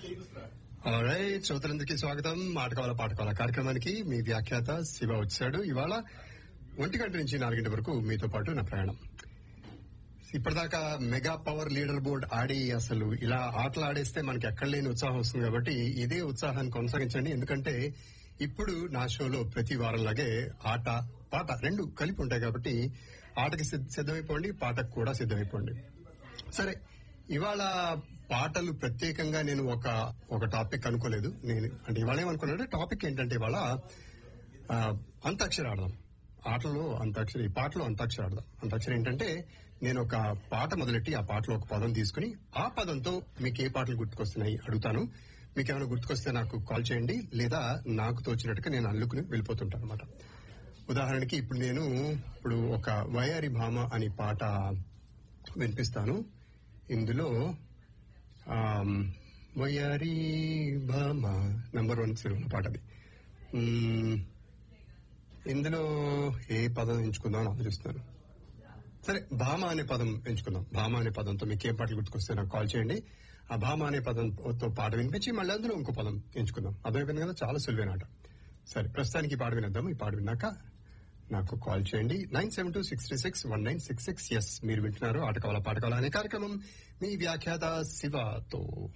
right శ్రోతలందరికీ స్వాగతం మాటకాల పాటకాల కార్యక్రమానికి మీ వ్యాఖ్యాత శివ వచ్చాడు ఇవాళ ఒంటి గంట నుంచి నాలుగింటి వరకు మీతో పాటు నా ప్రయాణం ఇప్పటిదాకా మెగా పవర్ లీడర్ బోర్డ్ ఆడి అసలు ఇలా ఆటలు ఆడేస్తే మనకి ఎక్కడ లేని ఉత్సాహం వస్తుంది కాబట్టి ఇదే ఉత్సాహాన్ని కొనసాగించండి ఎందుకంటే ఇప్పుడు నా షోలో ప్రతి వారంలాగే ఆట పాట రెండు కలిపి ఉంటాయి కాబట్టి ఆటకి సిద్ధ- సిద్ధమైపోండి పాటకు కూడా సిద్ధమైపోండి సరే ఇవాళ పాటలు ప్రత్యేకంగా నేను ఒక ఒక టాపిక్ అనుకోలేదు నేను అంటే ఇవాళ ఏమనుకున్నానంటే టాపిక్ ఏంటంటే ఇవాళ ఆ, అంతాక్షరి ఆడదాం ఆటలో అంతాక్షరి పాటలో అంతాక్షరి ఆడదాం అంతాక్షరి ఏంటంటే నేను ఒక పాట మొదలెట్టి ఆ పాటలో ఒక పదం తీసుకుని ఆ పదంతో మీకు ఏ పాటలు గుర్తుకొస్తున్నాయి అడుగుతాను మీకు ఏమైనా గుర్తుకొస్తే నాకు కాల్ చేయండి లేదా నాకు తోచినట్టుగా నేను అల్లుకుని వెళ్ళిపోతుంటాను అనమాట ఉదాహరణకి ఇప్పుడు నేను ఇప్పుడు ఒక వయారి భామ అనే పాట వినిపిస్తాను ఇందులో ఆమ్, వయారి భామ నంబర్ వన్ సినిమా పాట అది మ్మ్, ఇందులో ఏ పదం ఎంచుకుందాం అని ఆలోచిస్తున్నాను సరే భామ అనే పదం ఎంచుకుందాం భామ అనే పదంతో మీకు ఏ పాటలు గుర్తుకొస్తే నాకు కాల్ చేయండి ఆ భామ అనే పదంతో పాట వినిపించి మళ్ళీ అందులో ఇంకో పదం ఎంచుకుందాం అర్థమైపోయింది కదా చాలా సులువేనాట సరే ప్రస్తుతానికి ఈ పాట వినేద్దాం ఈ పాట విన్నాక నాకు కాల్ చేయండి nine seven two six three six one nine six six yes మీరు వింటున్నారు ఆట కావాల పాట కావాల అనే కార్యక్రమం మీ వ్యాఖ్యాత శివతో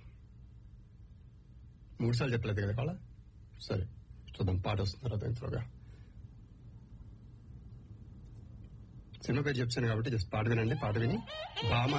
మూడు సార్లు చెప్పలేదు కదా కావాలా సరే చూద్దాం పాట వస్తున్నారు అదే ఇంతలోగా సినిమా పేరు చెప్తాను కాబట్టి జస్ట్ పాట వినండి పాట విని భామ